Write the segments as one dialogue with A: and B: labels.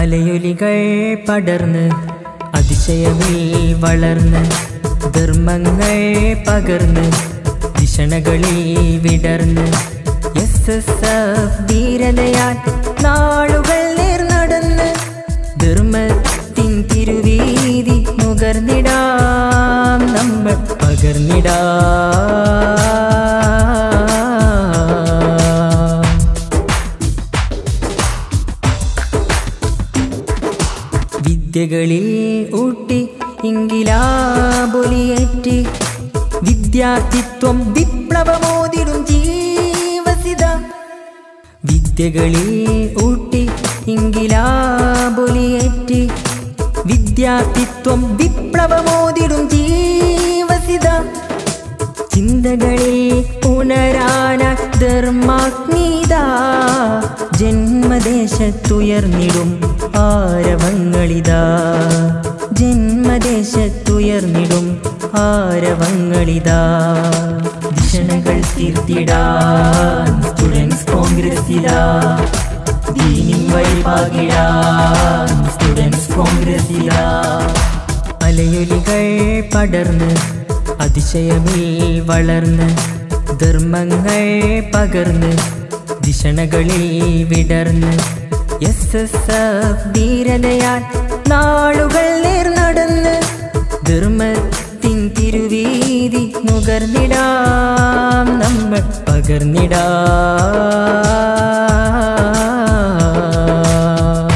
A: അലയൊലികൾ പടർന്ന് അതിശയമിൽ വളർന്ന് ധർമ്മങ്ങൾ പകർന്ന് ദിഷണകളിൽ വിടർന്ന് എസ് എസ് എഫ് ധീരതയാൽ നാളുകൾ നേർ നടന്ന് ധർമ്മത്തിൻ തിരുവീതി നുകർന്നിടാം നമ്മൾ പകർന്നിടാം വിദ്യകളിൽ ഊട്ടി ഇങ്കിലാബൊലിയേറ്റി വിദ്യാർത്ഥിത്വം വിപ്ലവമോതിടും ജീവസിത വിദ്യകളിൽ ഊട്ടി ഇങ്കിലാബൊലിയേറ്റി വിദ്യാർത്ഥിത്വം വിപ്ലവമോതിടും ജീവസിത ചിന്തകളിൽ ഉണരാന ധർമാഗ്നീത ജന്മദേശത്തുയർന്നിടും ആരവങ്ങളിതാ ജന്മദേശത്തുയർന്നിടും ആരവങ്ങളിതാ ദിശണകൾ തീർത്തിടാൻ സ്റ്റുഡൻസ് കോൺഗ്രസിലാ ദീനിൻ വഴിപാകിടാൻ സ്റ്റുഡൻസ് കോൺഗ്രസിലാ അലയൊലികൾ പടർന്ന് അതിശയമിൽ വളർന്ന് ധർമ്മങ്ങൾ പകർന്ന് ദിഷണകളിൽ വിടർന്ന് എസ് എസ് എഫ് ധീരതയാൽ നാളുകൾ നേർ നടന്ന് ധർമ്മത്തിൻ തിരുവീതി നുകർന്നിടാം നമ്മൾ പകർന്നിടാം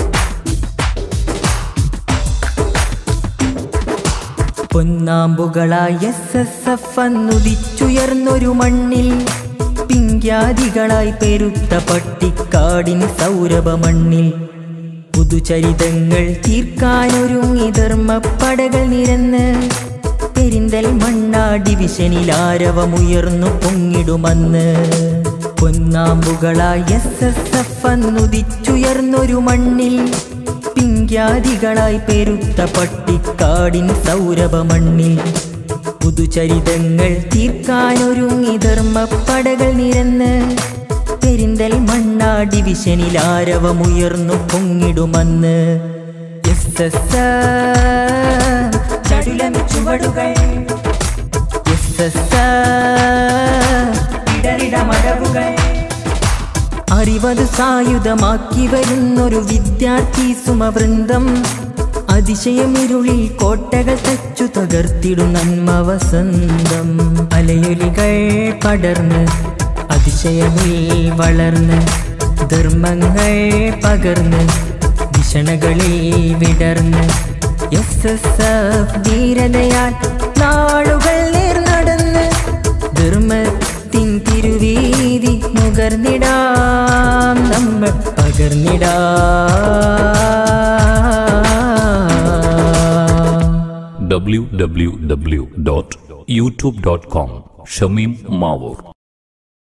A: പൊന്നാമ്പുകളായി എസ് എസ് എഫ് അന്നുദിച്ചുയർന്നൊരു മണ്ണിൽ പിങ്ക്യാദികളായി പെരുത്ത പട്ടിക്കാടിൻ സൗരഭ മണ്ണിൽ പുതുചരിതങ്ങൾ തീർക്കാനൊരുങ്ങി ധർമ്മപ്പടകൾ നിരന്ന് പെരിന്തൽ മണ്ണാ ഡിവിഷനിൽ ആരവമുയർന്നു പൊങ്ങിടുമന്ന് പൊന്നാമ്പുകളായി എസ് എസ് എഫ് അന്നുദിച്ചുയർന്നൊരു മണ്ണിൽ പിങ്ക്യാദികളായി പെരുത്ത പട്ടിക്കാടിൻ സൗരഭ മണ്ണിൽ പുതുചരിതങ്ങൾ തീർക്കാനൊരുങ്ങി ധർമ്മപ്പടകൾ നിരന്ന് പെരിന്തൽ മണ്ണാ ഡിവിഷനിൽ ആരവമുയർന്നു പൊങ്ങിടുമന്ന് എസ് എസ് ചടുലം ചുവടുകൾ എസ് എസ് ഇടറിടമടവുകൾ അറിവത് സായുധമാക്കി വരുന്നൊരു വിദ്യാർത്ഥി സുമവൃന്ദം അതിശയമിരുളിൽ കോട്ടകൾ തച്ചു തകർത്തിടും നന്മ വസന്തം അലയൊലികൾ പടർന്ന് അതിശയമിൽ വളർന്ന് ധർമ്മങ്ങൾ പകർന്ന് ദിഷണകളിൽ വിടർന്ന് എസ് എസ് എഫ് ധീരതയാൽ നാളുകൾ നേർ നടന്ന് ധർമ്മത്തിൻ തിരുവീതി നുകർന്നിടാം നമ്മൾ പകർന്നിടാം
B: www.youtube.com ഷമീം മാവൂർ